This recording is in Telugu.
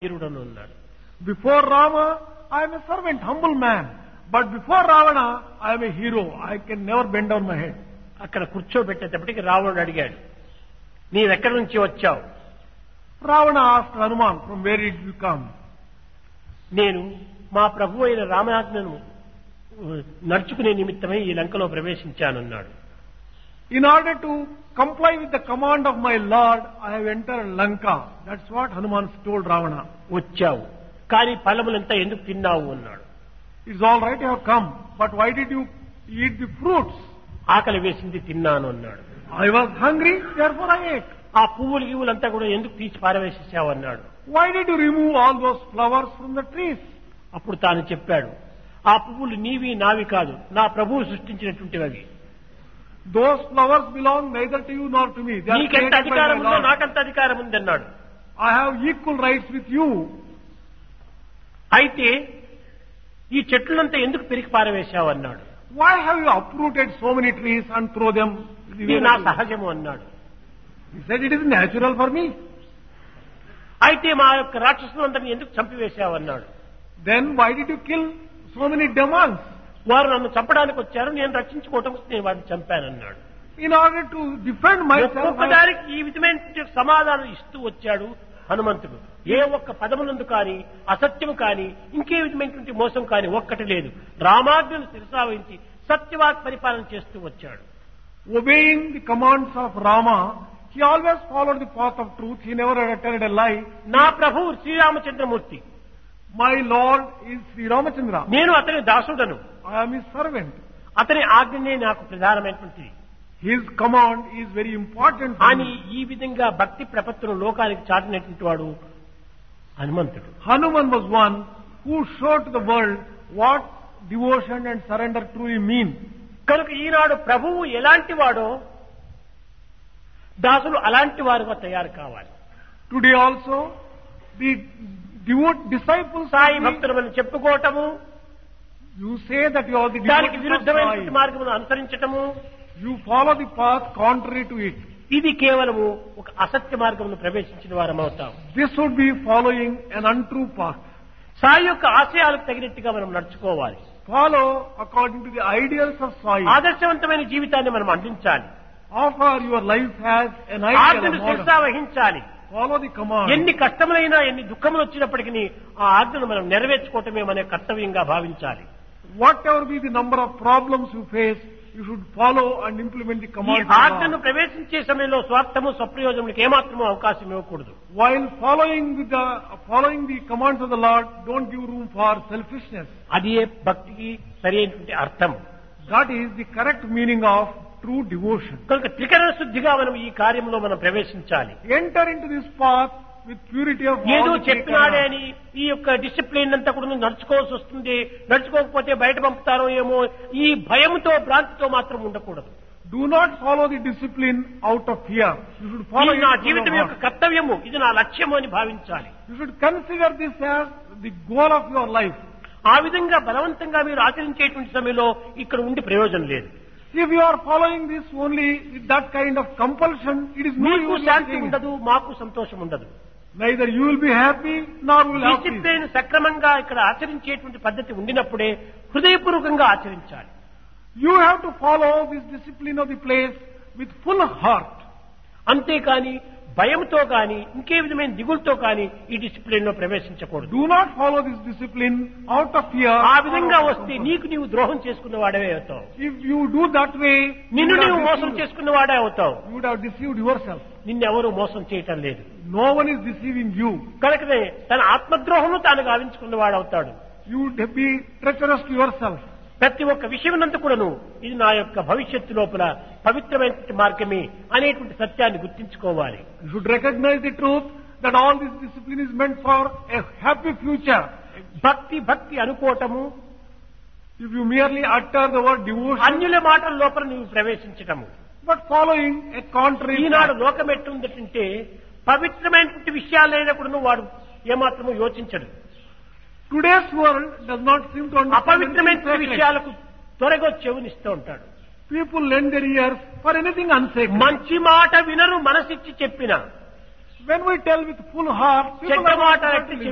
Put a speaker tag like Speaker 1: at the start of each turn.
Speaker 1: వీరుడను ఉన్నాడు
Speaker 2: Before Rama, I am a servant, humble man. But before Ravana, I am a hero. I can never bend down my head.
Speaker 1: అక్కడ కూర్చోబెట్టేటప్పటికి రావణుడు అడిగాడు నీవెక్కడి నుంచి వచ్చావు
Speaker 2: Ravana asked Hanuman, from where did you come?
Speaker 1: నేను మా ప్రభు అయిన రామనాథ్ను నడుచుకునే నిమిత్తమై ఈ లంకలో ప్రవేశించానన్నాడు
Speaker 2: In order to comply with the command of my Lord, I have entered Lanka. That's what Hanuman told Ravana.
Speaker 1: వచ్చావు కానీ ఫలములంతా ఎందుకు తిన్నావు అన్నాడు
Speaker 2: It's all right, you have come. But why did you eat the fruits?
Speaker 1: ఆకలి వేసింది తిన్నాను అన్నాడు
Speaker 2: I was hungry, therefore I ate.
Speaker 1: ఆ పువ్వులు గివ్వులంతా కూడా ఎందుకు తీసి పారవేసేసావు అన్నాడు
Speaker 2: Why did you remove all those flowers from the trees?
Speaker 1: అప్పుడు తాను చెప్పాడు ఆ పువ్వులు నీవి నావి కాదు నా ప్రభువు సృష్టించినటువంటివి అవి
Speaker 2: Those flowers belong neither to you nor to me. They are
Speaker 1: నీకెంత
Speaker 2: created by
Speaker 1: అధికారం
Speaker 2: my
Speaker 1: ఉందో
Speaker 2: Lord.
Speaker 1: నాకంత అధికారం ఉంది అన్నాడు
Speaker 2: I have equal rights with you.
Speaker 1: అయితే ఈ చెట్లంతా ఎందుకు పెరిగి పారవేశావు అన్నాడు
Speaker 2: Why have you uprooted so many trees and throw them? the
Speaker 1: ఇది
Speaker 2: way
Speaker 1: నా
Speaker 2: that you-
Speaker 1: సహజము అన్నాడు
Speaker 2: He said it is natural for me.
Speaker 1: అయితే మా యొక్క రాక్షసులందరినీ ఎందుకు చంపివేశావు అన్నాడు
Speaker 2: Then why did you kill so many demons?
Speaker 1: వారు నన్ను చంపడానికి వచ్చారు నేను రక్షించుకోవటం కోసం నేను వారిని చంపానన్నాడు
Speaker 2: In order to defend myself, I-
Speaker 1: ఒక్కొక్కదానికి ఈ విధమైన సమాధానం ఇస్తూ వచ్చాడు హనుమంతుడు ఏ ఒక్క పదమునందు కానీ అసత్యము కానీ ఇంకే విధమైనటువంటి మోసం కానీ ఒక్కటి లేదు రామాజ్ఞను శిరసావహించి సత్యవాక్ పరిపాలన చేస్తూ వచ్చాడు
Speaker 2: obeying the commands of Rama, he always followed the path of truth. He never uttered a lie.
Speaker 1: నా ప్రభువు Sriramachandramurthy
Speaker 2: My Lord is Sri Ramachandra.
Speaker 1: నేను అతని దాసుడను
Speaker 2: I am his servant.
Speaker 1: అతని ఆజ్ఞనే నాకు ప్రధానమైనటువంటిది
Speaker 2: His command is very important. for
Speaker 1: అని
Speaker 2: me.
Speaker 1: ఈ విధంగా భక్తి ప్రపత్తును లోకానికి చాటినటువంటి వాడు హనుమంతుడు
Speaker 2: Hanuman was one who showed to the world what devotion and surrender truly mean.
Speaker 1: కనుక ఈనాడు ప్రభువు ఎలాంటి వాడో దాసులు అలాంటి వారుగా తయారు కావాలి
Speaker 2: Today also, the devout disciples,
Speaker 1: Sai
Speaker 2: of the-
Speaker 1: భక్తులు మనం చెప్పుకోవటము
Speaker 2: you say that you are the
Speaker 1: దానికి
Speaker 2: devotees of
Speaker 1: విరుద్ధమైనటువంటి
Speaker 2: Sai.
Speaker 1: మార్గమును అనుసరించటము
Speaker 2: You follow the path contrary to it.
Speaker 1: ఇది కేవలము ఒక అసత్య మార్గమును ప్రవేశించిన వారం అవుతాం
Speaker 2: This would be following an untrue path.
Speaker 1: Sai యొక్క ఆశయాలకు తగినట్టుగా మనం నడుచుకోవాలి
Speaker 2: Follow according to the ideals of Sai.
Speaker 1: ఆదర్శవంతమైన జీవితాన్ని మనం అందించాలి
Speaker 2: Offer your life as an ideal, a
Speaker 1: ఆజ్ఞను శిరసా
Speaker 2: model.
Speaker 1: వహించాలి
Speaker 2: Follow the command.
Speaker 1: ఎన్ని కష్టములైనా ఎన్ని దుఃఖములు వచ్చినప్పటికీ ఆ ఆజ్ఞను మనం నెరవేర్చుకోవటమే మన కర్తవ్యంగా భావించాలి
Speaker 2: Whatever be the number of problems you face, you should follow and implement the
Speaker 1: ఈ
Speaker 2: commands of
Speaker 1: ఆజ్ఞను
Speaker 2: God.
Speaker 1: ప్రవేశించే సమయంలో స్వార్థము స్వప్రయోజనములకు ఏమాత్రమూ అవకాశం ఇవ్వకూడదు
Speaker 2: While following with the following the commands of the Lord, don't give room for selfishness.
Speaker 1: అది భక్తికి సరైనటువంటి అర్థం
Speaker 2: That is the correct meaning of true devotion.
Speaker 1: కనుక త్రికరణ శుద్ధిగా మనం ఈ కార్యంలో మనం ప్రవేశించాలి
Speaker 2: Enter into this path with purity of
Speaker 1: ఏదో
Speaker 2: all the
Speaker 1: చెప్పినాడే
Speaker 2: karana.
Speaker 1: అని ఈ యొక్క డిసిప్లిన్ అంతా కూడా నడుచుకోవాల్సి వస్తుంది నడుచుకోకపోతే బయట పంపుతారో ఏమో ఈ భయంతో భ్రాంతితో మాత్రం ఉండకూడదు
Speaker 2: Do not follow the discipline out of fear. You should follow
Speaker 1: ఇది
Speaker 2: it
Speaker 1: నా
Speaker 2: from
Speaker 1: జీవితం
Speaker 2: your
Speaker 1: యొక్క
Speaker 2: heart.
Speaker 1: కర్తవ్యము ఇది నా లక్ష్యము అని భావించాలి
Speaker 2: You should consider this as the goal of your life.
Speaker 1: ఆ విధంగా బలవంతంగా మీరు ఆచరించేటువంటి సమయంలో ఇక్కడ ఉండి ప్రయోజనం లేదు
Speaker 2: If you are following this only with that kind of compulsion, it is no
Speaker 1: మీకు
Speaker 2: use
Speaker 1: శాంతి
Speaker 2: in it.
Speaker 1: ఉండదు మాకు సంతోషం ఉండదు
Speaker 2: Neither you will be happy nor will have peace.
Speaker 1: Discipline సక్రమంగా ఇక్కడ ఆచరించేటువంటి పద్ధతి ఉండినప్పుడే హృదయపూర్వకంగా ఆచరించాలి
Speaker 2: You have to follow this discipline of the place with full heart.
Speaker 1: అంతేకాని భయంతో కానీ ఇంకే విధమైన దిగులతో కానీ ఈ డిసిప్లిన్ లో ప్రవేశించకూడదు
Speaker 2: Do not follow this discipline out of fear.
Speaker 1: ఆ
Speaker 2: or
Speaker 1: విధంగా
Speaker 2: out of
Speaker 1: వస్తే
Speaker 2: compulsion.
Speaker 1: నీకు నీవు ద్రోహం చేసుకున్న వాడవే అవుతావు
Speaker 2: If you do that way, you
Speaker 1: నిన్ను
Speaker 2: would,
Speaker 1: నీవు
Speaker 2: have
Speaker 1: మోసం
Speaker 2: deceived,
Speaker 1: చేసుకున్న వాడే అవుతావు
Speaker 2: you would have deceived yourself.
Speaker 1: నిన్నెవరూ మోసం చేయటం లేదు
Speaker 2: No one is deceiving you.
Speaker 1: కనుకనే తన ఆత్మద్రోహము తాను గావించుకున్న వాడవుతాడు
Speaker 2: You would be treacherous to yourself.
Speaker 1: ప్రతి ఒక్క విషయమునంతా కూడాను ఇది నా యొక్క భవిష్యత్తు లోపల పవిత్రమైనటువంటి మార్గమే అనేటువంటి సత్యాన్ని గుర్తించుకోవాలి
Speaker 2: You should recognize the truth that all this discipline is meant for a happy future.
Speaker 1: భక్తి భక్తి అనుకోవటము
Speaker 2: If you merely utter the word devotion,
Speaker 1: అన్యుల మాటల లోపల నువ్వు ప్రవేశించటము
Speaker 2: but following a contrary
Speaker 1: Eenadu
Speaker 2: path.
Speaker 1: లోకం ఎట్లుందంటే పవిత్రమైనటువంటి విషయాలైనా కూడా వాడు ఏమాత్రము యోచించడు
Speaker 2: Today's world does not seem to understand
Speaker 1: అపవిత్రమైన
Speaker 2: anything sacred.
Speaker 1: విషయాలకు త్వరగా చెవునిస్తూ ఉంటాడు
Speaker 2: People lend their ears for anything unsacred.
Speaker 1: మంచి మాట వినరు మనసిచ్చి చెప్పిన
Speaker 2: When we tell with full heart, people
Speaker 1: చెడ్డ
Speaker 2: are
Speaker 1: మాట
Speaker 2: not
Speaker 1: ఎట్టి